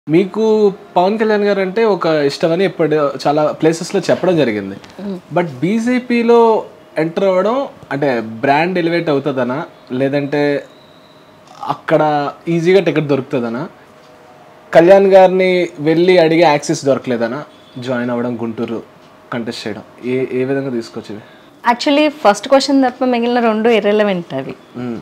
మీకు పవన్ కళ్యాణ్ గారు అంటే ఒక ఇష్టమని ఇప్పుడు చాలా ప్లేసెస్లో చెప్పడం జరిగింది బట్ బీజేపీలో ఎంటర్ అవ్వడం అంటే బ్రాండ్ ఎలివేట్ అవుతుందనా లేదంటే అక్కడ ఈజీగా టికెట్ దొరుకుతుందనా కళ్యాణ్ గారిని వెళ్ళి అడిగే యాక్సెస్ దొరకలేదనా జాయిన్ అవ్వడం గుంటూరు కంటెస్ట్ చేయడం ఏ ఏ విధంగా తీసుకొచ్చింది యాక్చువల్లీ ఫస్ట్ క్వశ్చన్ తప్ప మిగిలిన రెండు ఇర్రెలవెంట్ అవి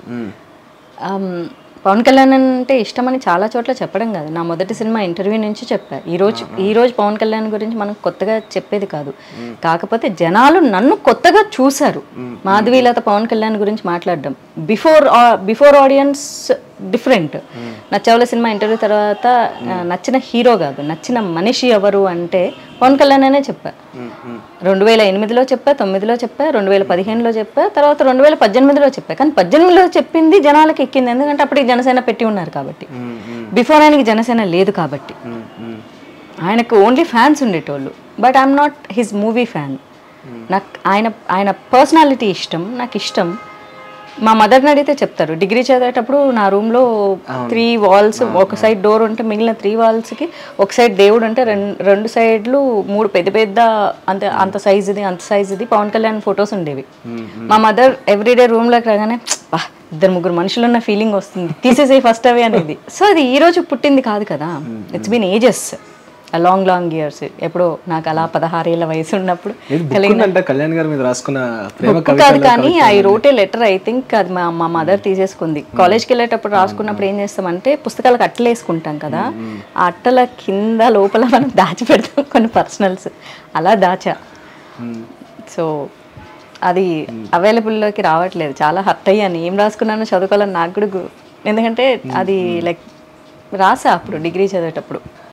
Um, పవన్ కళ్యాణ్ అంటే ఇష్టమని చాలా చోట్ల చెప్పడం కాదు నా మొదటి సినిమా ఇంటర్వ్యూ నుంచి చెప్పా ఈ రోజు ఈ రోజు పవన్ కళ్యాణ్ గురించి మనం కొత్తగా చెప్పేది కాదు కాకపోతే జనాలు నన్ను కొత్తగా చూశారు మాధవీలత పవన్ కళ్యాణ్ గురించి మాట్లాడడం బిఫోర్ బిఫోర్ ఆడియన్స్ డిఫరెంట్ నచ్చవల సినిమా ఇంటర్వ్యూ తర్వాత ఆ, నచ్చిన హీరో కాదు నచ్చిన మనిషి ఎవరు అంటే పవన్ కళ్యాణ్ అనే చెప్పా రెండు వేల ఎనిమిదిలో చెప్పా తొమ్మిదిలో చెప్పా రెండు వేల పదిహేనులో చెప్పా తర్వాత రెండు వేల పద్దెనిమిదిలో చెప్పా కానీ పద్దెనిమిదిలో చెప్పింది జనాలకి ఎక్కింది ఎందుకంటే అప్పుడు జనసేన పెట్టి ఉన్నారు కాబట్టి బిఫోర్ ఆయనకి జనసేన లేదు కాబట్టి ఆయనకు ఓన్లీ ఫ్యాన్స్ ఉండేటోళ్ళు but I'm not his movie fan నాకు ఆయన ఆయన పర్సనాలిటీ ఇష్టం నాకు ఇష్టం మా మదర్ని అడిగితే చెప్తారు డిగ్రీ చదివేటప్పుడు నా రూమ్లో త్రీ వాల్స్ ఒక సైడ్ డోర్ ఉంటే మిగిలిన త్రీ వాల్స్కి ఒక సైడ్ దేవుడు ఉంటే రెండు రెండు సైడ్లు మూడు పెద్ద పెద్ద అంత అంత సైజుది అంత సైజుది పవన్ కళ్యాణ్ ఫొటోస్ ఉండేవి మా మదర్ ఎవ్రీడే రూమ్లోకి రాగానే "బా, ఇద్దరు ముగ్గురు మనుషులు ఉన్న ఫీలింగ్ వస్తుంది తీసేసే ఫస్ట్ అవి అనేది సో అది ఈ రోజు పుట్టింది కాదు కదా it's been ages long long years ఎప్పుడో నాకు అలా పదహారేళ్ళ వయసు ఉన్నప్పుడు ఇది బుక్ ఉందంటే కళ్యాణ్ గారి మీద రాసుకున్న ప్రేమ బుక్ కాదు కానీ I wrote a letter I think అది మా మా మదర్ తీసేసుకుంది కాలేజ్కి వెళ్ళేటప్పుడు రాసుకున్నప్పుడు ఏం చేస్తామంటే పుస్తకాలకు అట్టలు వేసుకుంటాం కదా ఆ అట్టల కింద లోపల మనం దాచి పెడతాం కొన్ని పర్సనల్స్ అలా దాచా సో అది అవైలబుల్లోకి రావట్లేదు చాలా హర్ట్ అయ్యాను ఏం రాసుకున్నానో చదువుకోవాలని నాకు కూడా గు- ఎందుకంటే అది లైక్ రాసా అప్పుడు డిగ్రీ చదివేటప్పుడు